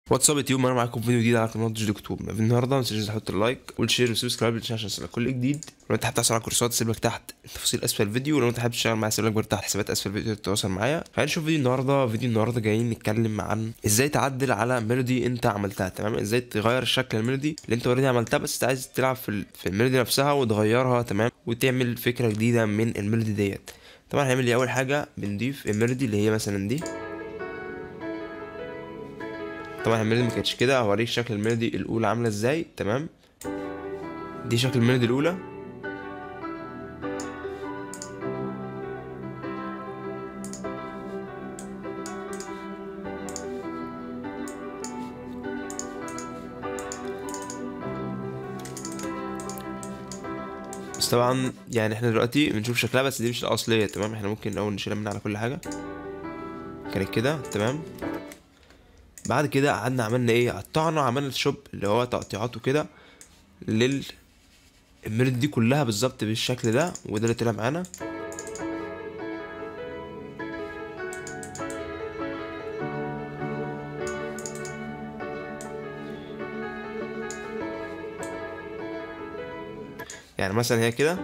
واتساب يوتيوب انا معاكم فيديو جديد على قناه جديد كتب النهارده ما تنساش تحط اللايك والشير والسبسكرايب للشاشه عشان يوصلك كل جديد لو انت حابب تحصل على كورسات سيب لك تحت التفاصيل اسفل الفيديو ولو انت حابب تشتغل معايا سيب لك برضه تحت حسابات اسفل الفيديو تتواصل معايا هنشوف فيديو النهارده فيديو النهارده جايين نتكلم عن ازاي تعدل على ميلودي انت عملتها تمام ازاي تغير شكل الميلودي اللي انت اوريدي عملتها بس انت عايز تلعب في ال- في الميلودي نفسها وتغيرها تمام وتعمل فكره جديده من الميلودي ديت طبعا هنعمل ايه اول حاجه بنضيف الميلودي اللي هي مثلا دي طبعا الميلودي ما كانتش كده هوريك شكل الميلودي الاولى عامله ازاي تمام دي شكل الميلودي الاولى بس طبعا يعني احنا دلوقتي بنشوف شكلها بس دي مش الاصليه تمام احنا ممكن الاول نشيلها من على كل حاجه كانت كده تمام بعد كده قعدنا عملنا ايه قطعنا عملنا الشوب اللي هو تقطيعات وكده لل الميلودي دي كلها بالظبط بالشكل ده وده اللي طلع معانا يعني مثلا هي كده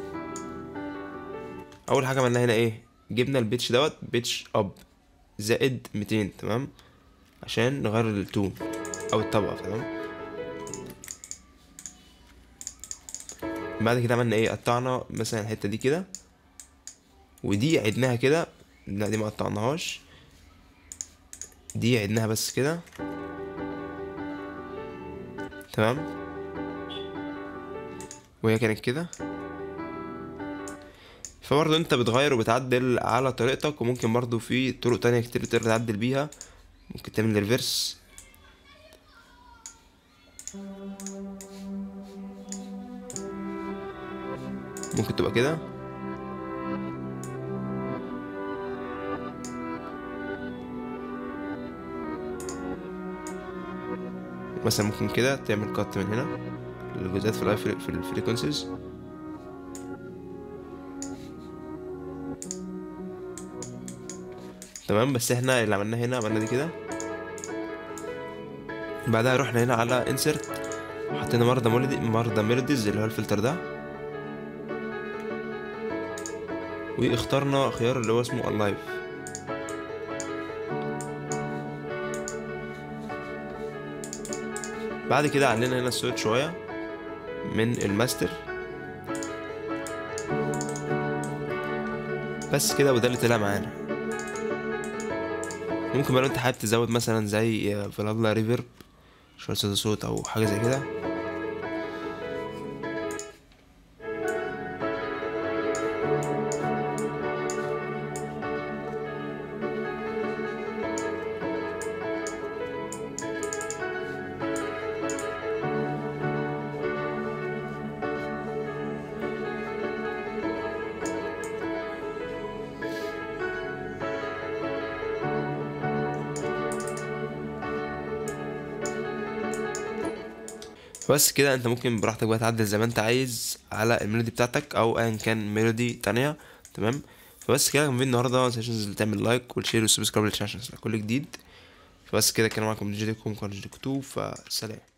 اول حاجه عملناها هنا ايه جبنا البيتش دوت بيتش اب زائد 200 تمام عشان نغير التون او الطبقه تمام بعد كده عملنا ايه قطعنا مثلا الحته دي كده ودي عدناها كده لا دي ما قطعناهاش دي عدناها بس كده تمام وهي كانت كده فبرضه انت بتغير وبتعدل على طريقتك وممكن برضه في طرق تانية كتير تقدر تعدل بيها ممكن تعمل ريفرس ممكن تبقى كده مثلا ممكن كده تعمل كات من هنا الجزئيات في الاي في الفريكونسيز تمام بس احنا اللي عملناه هنا عملنا دي كده بعدها رحنا هنا على انسرت حطينا مرضى مولدي مرضى ميلوديز اللي هو الفلتر ده واخترنا خيار اللي هو اسمه اللايف بعد كده علينا هنا الصوت شوية من الماستر بس كده وده اللي طلع معانا ممكن بقى لو انت حابب تزود مثلا زي فلالا ريفرب شوية صدى صوت او حاجة زي كده بس كده انت ممكن براحتك بقى تعدل زي ما انت عايز على الميلودي بتاعتك او ايا كان ميلودي تانية تمام فبس كده كان فيديو النهارده ما تنساش تعمل لايك والشير والسبسكرايب للشانل عشان كل جديد فبس كده كان معاكم دي جي ديكم كان جي ديكتو فسلام